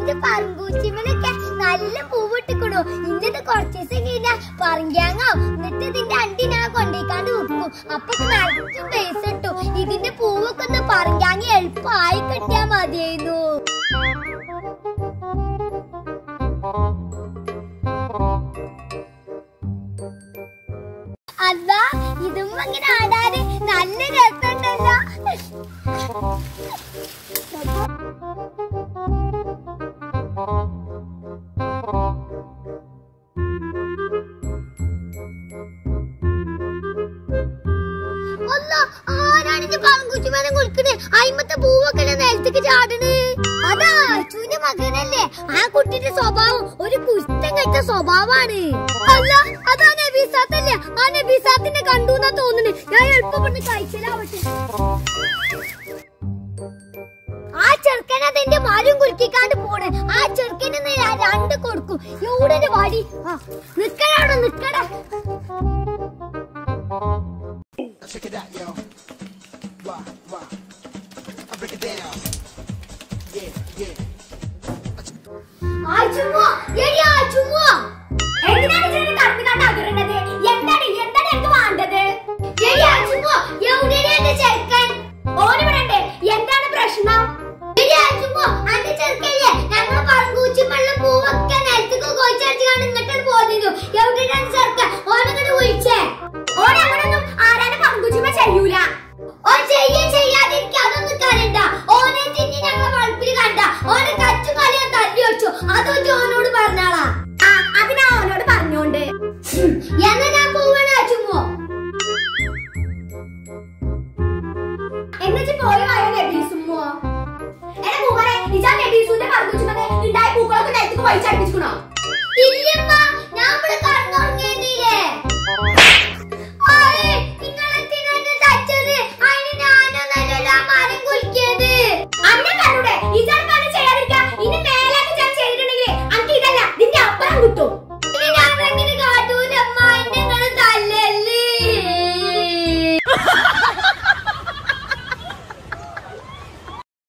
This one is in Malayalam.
എന്റെ പറങ്കൂച്ചിമലൊക്കെ നല്ല പൂവിട്ടിക്കണു ഇന്നിട്ട് കുറച്ച് ദിവസം കഴിഞ്ഞാ പറങ്കാങ്ങോ എന്നിട്ട് ഇതിന്റെ അണ്ടി ഞാൻ കൊണ്ടേക്കാണ്ട് വെക്കും അപ്പൊ നിറച്ചും പൈസ ഇട്ടു ഇതിന്റെ പൂവൊക്കെ ഒന്ന് പറങ്കാങ്ങി എളുപ്പമായി കിട്ടിയാ മതിയായിരുന്നു അതാ ഇതും അങ്ങനെ ആടാന് നല്ല രസമുണ്ടല്ലോ അല്ല ആരാണ് ഇത് പങ്കുച്ചുമരം കുളിക്കണേ അയിമത്തെ പൂവൊക്കെ നിലത്തേക്ക് ചാടണ് അതാ അച്ചുവിന്റെ മകനല്ലേ ആ കുട്ടിയുടെ സ്വഭാവം ഒരു കുറ്റം കഴിച്ച സ്വഭാവമാണ് അല്ല അതാ നബീസാത്തല്ലേ ആ നബീസാത്തിനെ കണ്ടു എന്നാ തോന്നുന്നു ഞാൻ എളുപ്പപ്പെട്ട് കഴിച്ചലാവട്ടെ ആ ചെറുക്കൻ അതെന്റെ മാലും കുലുക്കിക്കാണ്ട് പോണ് ആ ചെറുക്കന് ഞാൻ രണ്ട് കൊടുക്കും എവിടെ ഒരു വടി ആ, നിക്കടാ അവിടെ നിക്കടാ Check it out, yo. Wah, wah. I break it down. Yeah, yeah. ആച്ചുമ്മോ, എടി ആച്ചുമ്മോ. എന്തിനാണ് ഇതിനെ കറന്ന് കണ്ട് അകറുന്നത്? എന്താണ് എന്താണ് എനിക്ക് വേണ്ടത്? എടി ആച്ചുമ്മോ, എവിടെയാണ് എന്റെ ചെറുക്കൻ? ഓന് ഇവിടെയുണ്ട്. എന്താണ് പ്രശ്നം? എടി ആച്ചുമ്മോ, അന്റെ ചെറുക്കനില്ലേ? ഞങ്ങള് പറങ്കൂച്ചിമ്മള്ള പൂവൊക്കെ നിലത്തേക്ക് കൊഴിച്ചടിച്ച് കണ്ട് ഇങ്ങോട്ടാണ് പോന്നിരുന്നു. എവിടെയാണ് അന്റെ ചെറുക്കൻ? ഓനിങ്ങോട്ട് വിളിച്ചേ. ഓൻ അങ്ങനൊന്നും ആരാനും പങ്കുച്ചിമ്മ ചെയ്യൂല ഓൻ ചെയ്യേ ചെയ്യാതിരിക്കുക അതൊന്നും കരണ്ട ഓനെ തിന്നി ഞങ്ങളെ വളപ്പിൽ കണ്ട ഓനെ കച്ചു കളിയാൻ തല്ലി വെച്ചു അതൊക്കെ ഓനോട് പറഞ്ഞാളാ അതിനാ ഓനോട് പറഞ്ഞോണ്ട് എന്നാ ഞാൻ പോവാണ് അച്ചുമോ എന്നിട്ട് പോയി വായ നബീസുമോ എന്നെ പൂവറെ ഇജാ നബീസുന്റെ പറക്കുച്ചുമതെ ഉണ്ടായ പൂക്കളൊക്കെ നിലത്തേക്ക് വലിച്ചടിപ്പിച്ചിക്കണോ